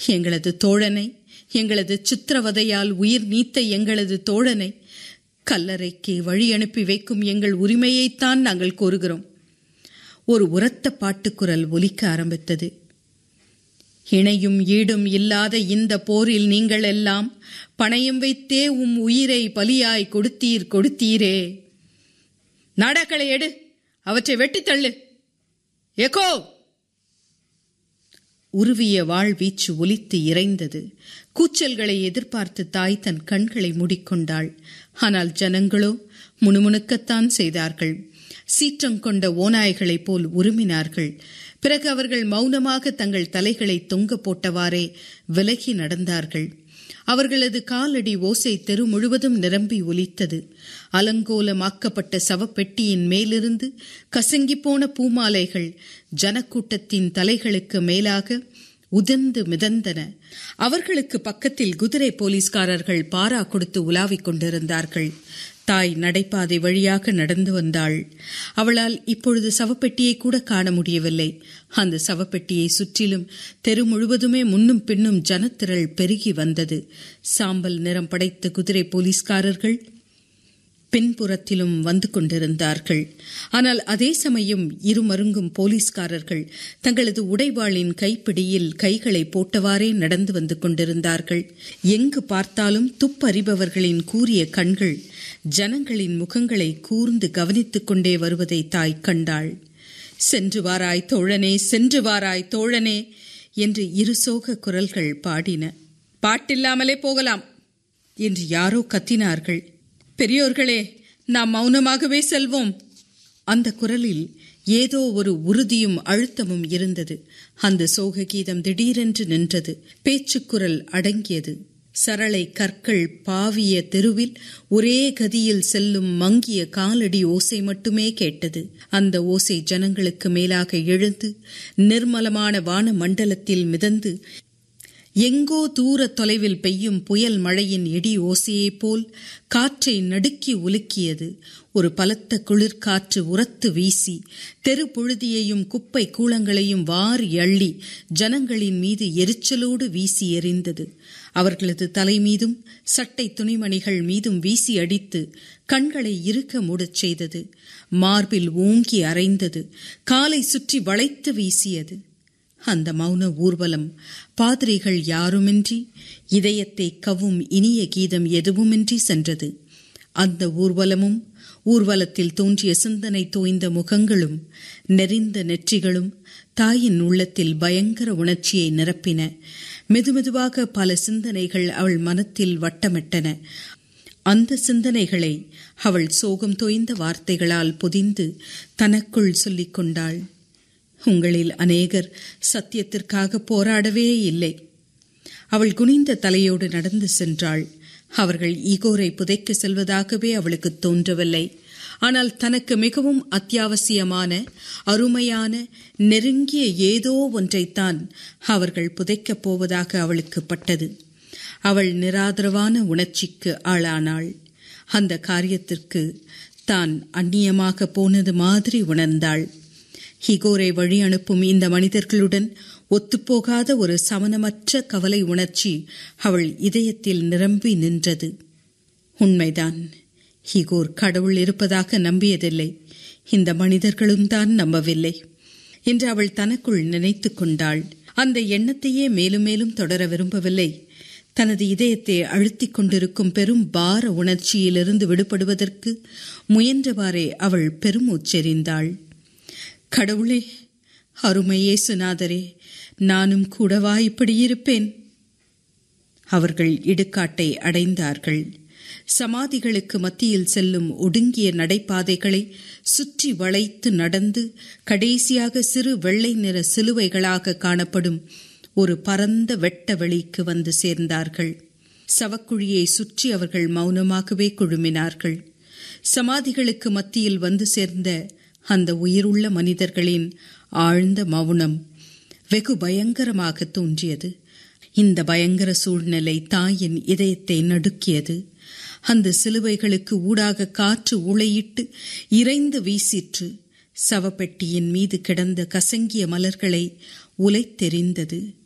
எங்களது தோழனை எங்களது சித்திரவதையால் உயிர் நீத்த எங்களது தோழனை கல்லறைக்கு வழி அனுப்பி வைக்கும் எங்கள் உரிமையைத்தான் நாங்கள் கோருகிறோம் ஒரு உரத்த பாட்டுக்குரல் ஒலிக்க ஆரம்பித்தது இணையும் ஈடும் இல்லாத இந்த போரில் நீங்கள் எல்லாம் பணயம் வைத்தே உம் உயிரை பலியாய் கொடுத்தீர் கொடுத்தீரே நாடாக்களை எடு அவற்றை வெட்டித் தள்ளு எகோ உருவிய வாழ்வீச்சு ஒலித்து இறைந்தது கூச்சல்களை எதிர்பார்த்து தாய் தன் கண்களை மூடிக்கொண்டாள் ஆனால் ஜனங்களோ முணுமுணுக்கத்தான் செய்தார்கள் சீற்றம் கொண்ட ஓநாய்களைப் போல் உருமினார்கள் பிறகு அவர்கள் மௌனமாக தங்கள் தலைகளை தொங்க போட்டவாறே விலகி நடந்தார்கள் அவர்களது காலடி ஓசை தெரு முழுவதும் நிரம்பி ஒலித்தது அலங்கோலமாக்கப்பட்ட சவப்பெட்டியின் மேலிருந்து கசங்கிப்போன பூமாலைகள் ஜனக்கூட்டத்தின் தலைகளுக்கு மேலாக உதிர்ந்து மிதந்தன அவர்களுக்கு பக்கத்தில் குதிரை போலீஸ்காரர்கள் பாரா கொடுத்து உலாவிக் கொண்டிருந்தார்கள் தாய் நடைபாதை வழியாக நடந்து வந்தாள் அவளால் இப்பொழுது சவப்பெட்டியை கூட காண முடியவில்லை அந்த சவப்பெட்டியை சுற்றிலும் தெரு முழுவதுமே முன்னும் பின்னும் ஜனத்திரள் பெருகி வந்தது சாம்பல் நிறம் படைத்த குதிரை போலீஸ்காரர்கள் பின்புறத்திலும் வந்து கொண்டிருந்தார்கள் ஆனால் அதே சமயம் இருமருங்கும் போலீஸ்காரர்கள் தங்களது உடைவாளின் கைப்பிடியில் கைகளை போட்டவாறே நடந்து வந்து கொண்டிருந்தார்கள் எங்கு பார்த்தாலும் துப்பறிபவர்களின் கூரிய கண்கள் ஜனங்களின் முகங்களை கூர்ந்து கவனித்துக் கொண்டே வருவதை தாய் கண்டாள் சென்று வாராய் தோழனே சென்று வாராய் தோழனே என்று இருசோக குரல்கள் பாடின பாட்டில்லாமலே போகலாம் என்று யாரோ கத்தினார்கள் பெரியோர்களே நாம் மௌனமாகவே செல்வோம் அந்த குரலில் ஏதோ ஒரு உறுதியும் அழுத்தமும் இருந்தது அந்த சோக கீதம் திடீரென்று நின்றது பேச்சுக்குரல் அடங்கியது சரளை கற்கள் பாவிய தெருவில் ஒரே கதியில் செல்லும் மங்கிய காலடி ஓசை மட்டுமே கேட்டது அந்த ஓசை ஜனங்களுக்கு மேலாக எழுந்து நிர்மலமான வான மண்டலத்தில் மிதந்து எங்கோ தூர தொலைவில் பெய்யும் புயல் மழையின் இடி ஓசையைப் போல் காற்றை நடுக்கி உலுக்கியது ஒரு பலத்த குளிர்காற்று உரத்து வீசி தெரு புழுதியையும் குப்பை கூளங்களையும் வாரி அள்ளி ஜனங்களின் மீது எரிச்சலோடு வீசி எறிந்தது அவர்களது தலை மீதும் சட்டை துணிமணிகள் மீதும் வீசி அடித்து கண்களை இருக்க மூடச் செய்தது மார்பில் ஓங்கி அரைந்தது காலை சுற்றி வளைத்து வீசியது அந்த மௌன ஊர்வலம் பாதிரிகள் யாருமின்றி இதயத்தை கவும் இனிய கீதம் எதுவுமின்றி சென்றது அந்த ஊர்வலமும் ஊர்வலத்தில் தோன்றிய சிந்தனை தோய்ந்த முகங்களும் நெறிந்த நெற்றிகளும் தாயின் உள்ளத்தில் பயங்கர உணர்ச்சியை நிரப்பின மெதுமெதுவாக பல சிந்தனைகள் அவள் மனத்தில் வட்டமிட்டன அந்த சிந்தனைகளை அவள் சோகம் தோய்ந்த வார்த்தைகளால் பொதிந்து தனக்குள் சொல்லிக் கொண்டாள் உங்களில் அநேகர் சத்தியத்திற்காக போராடவே இல்லை அவள் குனிந்த தலையோடு நடந்து சென்றாள் அவர்கள் ஈகோரை புதைக்க செல்வதாகவே அவளுக்கு தோன்றவில்லை ஆனால் தனக்கு மிகவும் அத்தியாவசியமான அருமையான நெருங்கிய ஏதோ ஒன்றைத்தான் அவர்கள் புதைக்கப் போவதாக அவளுக்கு பட்டது அவள் நிராதரவான உணர்ச்சிக்கு ஆளானாள் அந்த காரியத்திற்கு தான் அந்நியமாக போனது மாதிரி உணர்ந்தாள் ஹிகோரை வழி அனுப்பும் இந்த மனிதர்களுடன் ஒத்துப்போகாத ஒரு சமனமற்ற கவலை உணர்ச்சி அவள் இதயத்தில் நிரம்பி நின்றது உண்மைதான் ஹிகோர் கடவுள் இருப்பதாக நம்பியதில்லை இந்த மனிதர்களும் தான் நம்பவில்லை என்று அவள் தனக்குள் நினைத்து கொண்டாள் அந்த எண்ணத்தையே மேலும் மேலும் தொடர விரும்பவில்லை தனது இதயத்தை அழுத்திக் கொண்டிருக்கும் பெரும் பார உணர்ச்சியிலிருந்து விடுபடுவதற்கு முயன்றவாறே அவள் பெருமூச்செறிந்தாள் கடவுளே அருமையே சுனாதரே நானும் கூடவா இப்படி இருப்பேன் அவர்கள் இடுகாட்டை அடைந்தார்கள் சமாதிகளுக்கு மத்தியில் செல்லும் ஒடுங்கிய நடைபாதைகளை சுற்றி வளைத்து நடந்து கடைசியாக சிறு வெள்ளை நிற சிலுவைகளாக காணப்படும் ஒரு பரந்த வெட்ட வெளிக்கு வந்து சேர்ந்தார்கள் சவக்குழியை சுற்றி அவர்கள் மௌனமாகவே குழுமினார்கள் சமாதிகளுக்கு மத்தியில் வந்து சேர்ந்த அந்த உயிருள்ள மனிதர்களின் ஆழ்ந்த மௌனம் வெகு பயங்கரமாக தோன்றியது இந்த பயங்கர சூழ்நிலை தாயின் இதயத்தை நடுக்கியது அந்த சிலுவைகளுக்கு ஊடாக காற்று உளையிட்டு இறைந்து வீசிற்று சவப்பெட்டியின் மீது கிடந்த கசங்கிய மலர்களை உலைத்தெறிந்தது